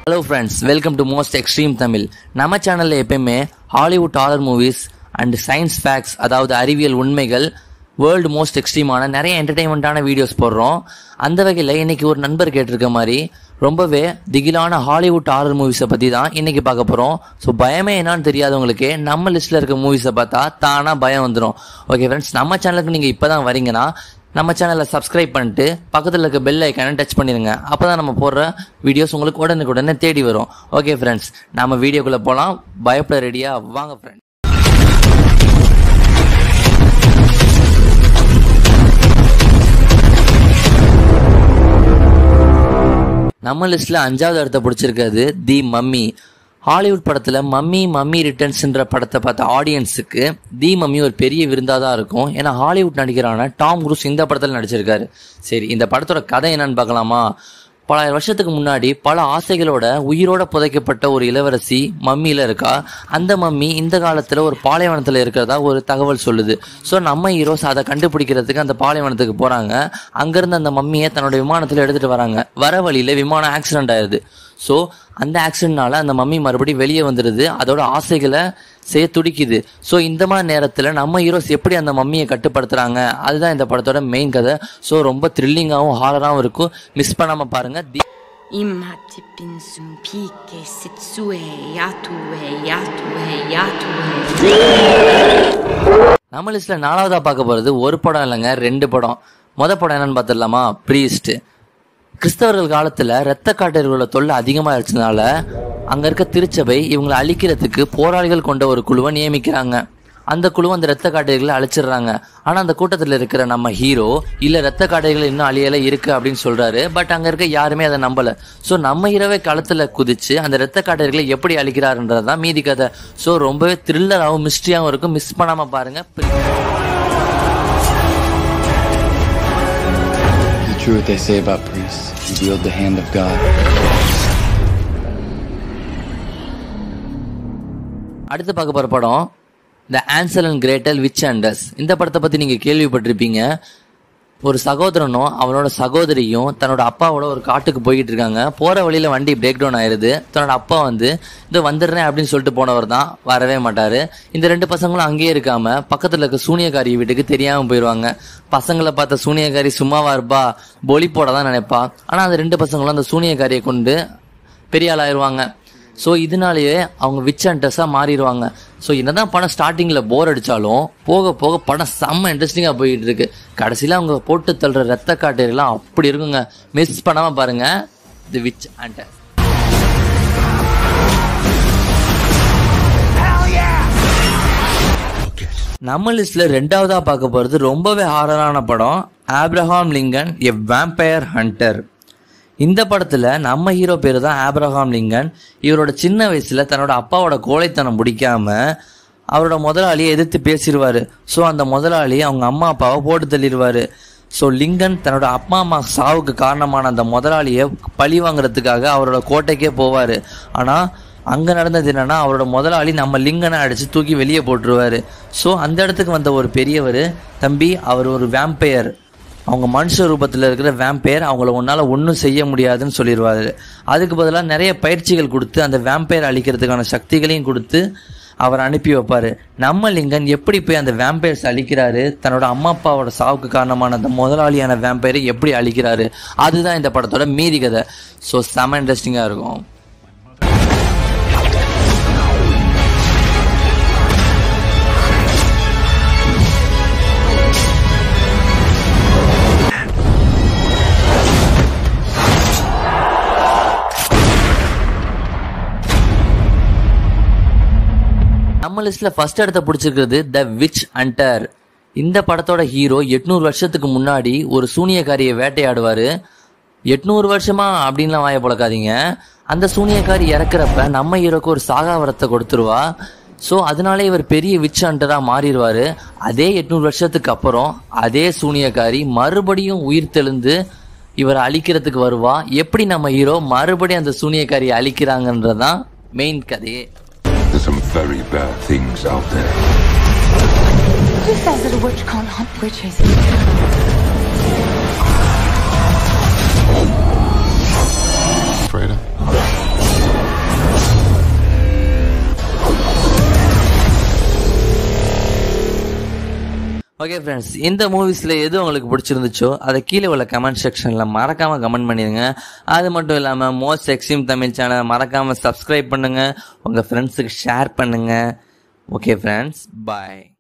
Hello friends welcome to most extreme Tamil நம்ம சேனலில் எப்பயுமே Hollywood horror movies and science facts அதாவது அறிவியல் உண்மைகள் வேர்ல்டு மோஸ்ட் எக்ஸ்ட்ரீமான நிறைய என்டர்டைன்மெண்ட்டான வீடியோஸ் போடுறோம் அந்த வகையில் இன்னைக்கு ஒரு நண்பர் கேட்டிருக்க மாதிரி ரொம்பவே திகிலான ஹாலிவுட் ஹாரர் மூவிஸை பற்றி தான் இன்னைக்கு பார்க்க போகிறோம் ஸோ பயமே என்னன்னு தெரியாதவங்களுக்கு நம்ம லிஸ்ட்டில் இருக்க மூவிஸை பார்த்தா தானாக பயம் வந்துடும் ஓகே ஃப்ரெண்ட்ஸ் நம்ம சேனலுக்கு நீங்கள் இப்போ தான் வரீங்கன்னா நம்ம சேனலை சப்ஸ்கிரைப் பண்ணிட்டு பக்கத்தில் இருக்க பெல் ஐக்கானை டச் பண்ணிடுங்க அப்போ தான் நம்ம போடுற வீடியோஸ் உங்களுக்கு உடனுக்குடனே தேடி வரும் ஓகே ஃப்ரெண்ட்ஸ் நம்ம வீடியோக்குள்ளே போகலாம் பயப்பட ரெடியாக வாங்க ஃப்ரெண்ட்ஸ் நம்ம லிஸ்ட்டில் அஞ்சாவது இடத்த பிடிச்சிருக்கிறது தி மம்மி ஹாலிவுட் படத்தில் மம்மி மம்மி ரிட்டர்ன்ஸ்ன்ற படத்தை பார்த்த ஆடியன்ஸுக்கு தி மம்மி ஒரு பெரிய விருந்தாக தான் இருக்கும் ஏன்னா ஹாலிவுட் நடிகரான டாம் குரூஸ் இந்த படத்தில் நடிச்சிருக்காரு சரி இந்த படத்தோட கதை என்னன்னு பார்க்கலாமா பல வருஷத்துக்கு முன்னாடி பல ஆசைகளோட உயிரோட புதைக்கப்பட்ட ஒரு இளவரசி மம்மியில் இருக்கா அந்த மம்மி இந்த காலத்தில் ஒரு பாலைவனத்தில் இருக்கிறதா ஒரு தகவல் சொல்லுது ஸோ நம்ம ஹீரோஸ் அதை கண்டுபிடிக்கிறதுக்கு அந்த பாலைவனத்துக்கு போகிறாங்க அங்கேருந்து அந்த மம்மியை தன்னோட விமானத்தில் எடுத்துகிட்டு வராங்க வர வழியில் விமானம் ஆக்சிடென்ட் ஆயிடுது ஸோ அந்த ஆக்சிடென்ட்னால அந்த மம்மி மறுபடியும் வெளியே வந்துடுது அதோட ஆசைகளை செய்ய துடிக்குது ஸோ இந்த மாதிரி நேரத்தில் நம்ம ஹீரோஸ் எப்படி அந்த மம்மியை கட்டுப்படுத்துகிறாங்க அதுதான் இந்த படத்தோட மெயின் கதை ஸோ ரொம்ப த்ரில்லிங்காகவும் ஹாரராகவும் இருக்கும் மிஸ் பண்ணாமல் பாருங்கள் தி Imhati pinsum pike sitsue yatue yatue yatue. நம்ம லிஸ்ட்ல நாலாவதா பார்க்க போறது ஒரு படம் இல்லைங்க ரெண்டு படம் முத படம் என்னன்னு பார்த்துடலாமா ப்ரீஸ்ட் கிறிஸ்தவர்கள் காலத்துல இரத்த காட்டர்களோட தொல்லை அதிகமா இருந்ததுனால அங்க இருக்க திருச்சபை இவங்களை அழிக்கிறதுக்கு போராளிகள் கொண்ட ஒரு குழுவை நியமிக்கிறாங்க அந்த குழு அந்த இரத்த காட்டைகளை அழிச்சிடுறாங்க ஆனா அந்த கூட்டத்தில் இருக்கிற நம்ம ஹீரோ இல்ல இரத்த காட்டைகள் இன்னும் அழியல இருக்கு அப்படின்னு சொல்றாரு பட் அங்க இருக்க யாருமே அதை நம்பல சோ நம்ம ஹீரோவே களத்துல குதிச்சு அந்த இரத்த காட்டைகளை எப்படி அழிக்கிறாருன்றதுதான் மீதி கதை சோ ரொம்பவே த்ரில்லராகவும் மிஸ்ட்ரியாகவும் இருக்கும் மிஸ் பண்ணாம பாருங்க The truth they say about priests, you wield the hand of God. அடுத்து பார்க்க போற படம் the Hansel and Gretel witch hunters இந்த படத்தை பத்தி நீங்க கேள்விப்பட்டிருப்பீங்க ஒரு சகோதரனும் அவனோட சகோதரியும் தன்னோட அப்பாவோட ஒரு காட்டுக்கு போய்கிட்டு இருக்காங்க போற வழியில வண்டி பிரேக் டவுன் ஆயிருது தன்னோட அப்பா வந்து இது வந்துடுறேன் அப்படின்னு சொல்லிட்டு போனவர் தான் வரவே மாட்டாரு இந்த ரெண்டு பசங்களும் அங்கேயே இருக்காம பக்கத்துல இருக்க சூனியக்காரி வீட்டுக்கு தெரியாம போயிடுவாங்க பசங்களை பார்த்த சூனியக்காரி சும்மாவா இருப்பா பொலி போட தான் நினைப்பா ஆனா அந்த ரெண்டு பசங்களும் அந்த சூனியக்காரியை கொண்டு பெரிய ஆள் ஆயிடுவாங்க ஸோ இதனாலேயே அவங்க விச் அண்டர்ஸாக மாறிடுவாங்க ஸோ என்னதான் படம் ஸ்டார்டிங்கில் போர் அடித்தாலும் போக போக படம் செம்ம இன்ட்ரெஸ்டிங்காக போயிட்டு இருக்கு கடைசியில் அவங்க போட்டு தள்ளுற ரத்த காட்டுகள்லாம் அப்படி இருக்குங்க மிஸ் பண்ணாமல் பாருங்க தி விச் அண்டர் நம்ம லிஸ்ட்ல ரெண்டாவதா பார்க்க போறது ரொம்பவே ஹாரரான படம் Abraham Lincoln a vampire hunter இந்த படத்துல நம்ம ஹீரோ பேரு தான் ஆப்ரஹாம் லிங்கன் இவரோட சின்ன வயசுல தன்னோட அப்பாவோட கோழைத்தனம் பிடிக்காம அவரோட முதலாளியை எதிர்த்து பேசிடுவாரு ஸோ அந்த முதலாளி அவங்க அம்மா அப்பாவை போட்டு தள்ளிடுவாரு ஸோ லிங்கன் தன்னோட அப்பா அம்மா சாவுக்கு காரணமான அந்த முதலாளியை பழி வாங்குறதுக்காக அவரோட கோட்டைக்கே போவார் ஆனால் அங்கே நடந்தது என்னன்னா அவரோட முதலாளி நம்ம லிங்கனை அடித்து தூக்கி வெளியே போட்டுருவாரு ஸோ அந்த இடத்துக்கு வந்த ஒரு பெரியவர் தம்பி அவர் ஒரு வேம்பையர் அவங்க மனுஷ ரூபத்தில் இருக்கிற வேம்பயர் அவங்கள உன்னால் ஒன்றும் செய்ய முடியாதுன்னு சொல்லிடுவாரு அதுக்கு பதிலாக நிறைய பயிற்சிகள் கொடுத்து அந்த வேம்பயர் அழிக்கிறதுக்கான சக்திகளையும் கொடுத்து அவர் அனுப்பி வைப்பாரு நம்ம லிங்கன் எப்படி போய் அந்த வேம்பயர்ஸ் அழிக்கிறாரு தன்னோட அம்மா அப்பாவோட சாவுக்கு காரணமான அந்த முதலாளியான வேம்பயரை எப்படி அழிக்கிறாரு அதுதான் இந்த படத்தோட மீதி கதை ஸோ செம இன்ட்ரெஸ்டிங்காக இருக்கும் நம்ம லிஸ்ட்ல ஃபர்ஸ்ட் இடத்த பிடிச்சிருக்கிறது த விச் அண்டர் இந்த படத்தோட ஹீரோ எட்நூறு வருஷத்துக்கு முன்னாடி ஒரு சூனியக்காரியை வேட்டையாடுவாரு எட்நூறு வருஷமா அப்படின்லாம் வாய பழக்காதீங்க அந்த சூனியக்காரி இறக்குறப்ப நம்ம ஹீரோக்கு ஒரு சாகாவரத்தை கொடுத்துருவா ஸோ அதனாலே இவர் பெரிய விச் ஹண்டராக மாறிடுவார் அதே எட்நூறு வருஷத்துக்கு அப்புறம் அதே சூனியக்காரி மறுபடியும் உயிர் தெழுந்து இவரை அழிக்கிறதுக்கு வருவா எப்படி நம்ம ஹீரோ மறுபடியும் அந்த சூனியக்காரியை அழிக்கிறாங்கன்றதான் மெயின் கதையே There's some very bad things out there. Who says that a witch can't hunt witches? Freda? Okay friends இந்த மூவிஸில் எது உங்களுக்கு பிடிச்சிருந்துச்சோ அதை கீழே உள்ள கமெண்ட் செக்ஷனில் மறக்காமல் கமெண்ட் பண்ணிடுங்க அது மட்டும் இல்லாமல் மோஸ்ட் எக்ஸிம் தமிழ் சேனலை மறக்காமல் சப்ஸ்கிரைப் பண்ணுங்கள் உங்கள் ஃப்ரெண்ட்ஸுக்கு ஷேர் பண்ணுங்கள் ஓகே ஃப்ரெண்ட்ஸ் பாய்